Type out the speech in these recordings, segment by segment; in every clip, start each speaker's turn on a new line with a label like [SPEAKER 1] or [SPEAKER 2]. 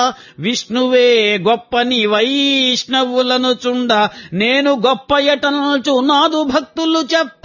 [SPEAKER 1] విష్ణువే గొప్పని వైష్ణవులను చుండ నేను గొప్ప ఎటనచు నాదు భక్తులు చెప్ప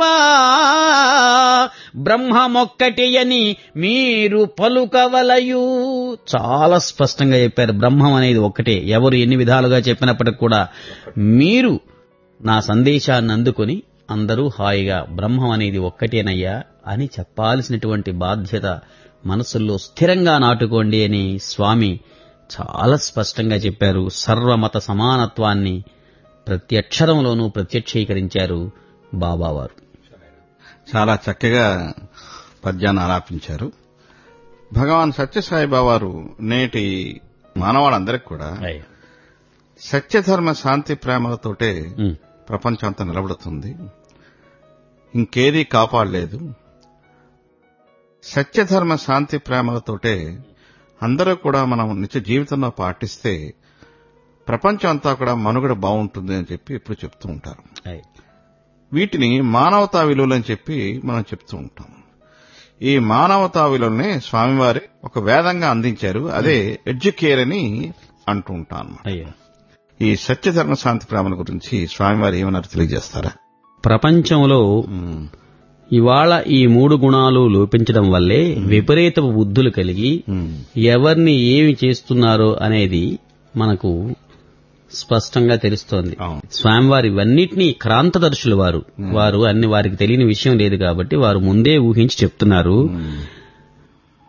[SPEAKER 1] బ్రహ్మమొక్కటి అని మీరు పలుకవలయు చాలా స్పష్టంగా చెప్పారు బ్రహ్మం అనేది ఒక్కటే ఎవరు ఎన్ని విధాలుగా చెప్పినప్పటికి కూడా మీరు నా సందేశాన్ని అందుకొని అందరూ హాయిగా బ్రహ్మం అనేది ఒక్కటేనయ్యా అని చెప్పాల్సినటువంటి బాధ్యత మనసుల్లో స్థిరంగా నాటుకోండి అని స్వామి చాలా స్పష్టంగా చెప్పారు సర్వమత సమానత్వాన్ని ప్రతి అక్షరంలోనూ ప్రత్యక్షీకరించారు బాబావారు
[SPEAKER 2] చాలా చక్కగా పద్యాన్ని ఆలాపించారు భగవాన్ సత్యసాయి బావారు నేటి మానవాళ్ళందరికీ కూడా సత్యధర్మ శాంతి ప్రేమలతోటే
[SPEAKER 1] ఉమ్,
[SPEAKER 2] ప్రపంచం అంతా నిలబడుతుంది ఇంకేదీ కాపాడలేదు సత్యధర్మ శాంతి ప్రేమలతోటే అందరూ కూడా మనం నిత్య జీవితంలో పాటిస్తే ప్రపంచం అంతా కూడా మనుగడ బాగుంటుంది అని చెప్పి ఎప్పుడు చెప్తూ ఉంటారు
[SPEAKER 1] అయ్.
[SPEAKER 2] వీటిని మానవతా విలువలు అని చెప్పి మనం చెప్తూ ఉంటాం ఈ మానవతా విలువల్ని స్వామివారి ఒక వేదంగా అందించారు అదే ఎడ్యుకేర్ అని అంటూ ఉంటాను
[SPEAKER 1] అయ్యో
[SPEAKER 2] ఈ సత్యధర్మ శాంతి ప్రేమల గురించి స్వామివారు ఏమన్నారు తెలియజేస్తారా
[SPEAKER 1] ప్రపంచంలో ఇవాళ ఈ మూడు గుణాలు లోపించడం వల్లే విపరీతపు బుద్ధులు కలిగి ఎవరిని ఏమి చేస్తున్నారో అనేది మనకు స్పష్టంగా తెలుస్తోంది
[SPEAKER 2] అవును.
[SPEAKER 1] స్వామివారి ఇవన్నిటినీ క్రాంతదర్శులు వారు వారు అన్ని వారికి తెలియని విషయం లేదు కాబట్టి వారు ముందే ఊహించి చెప్తున్నారు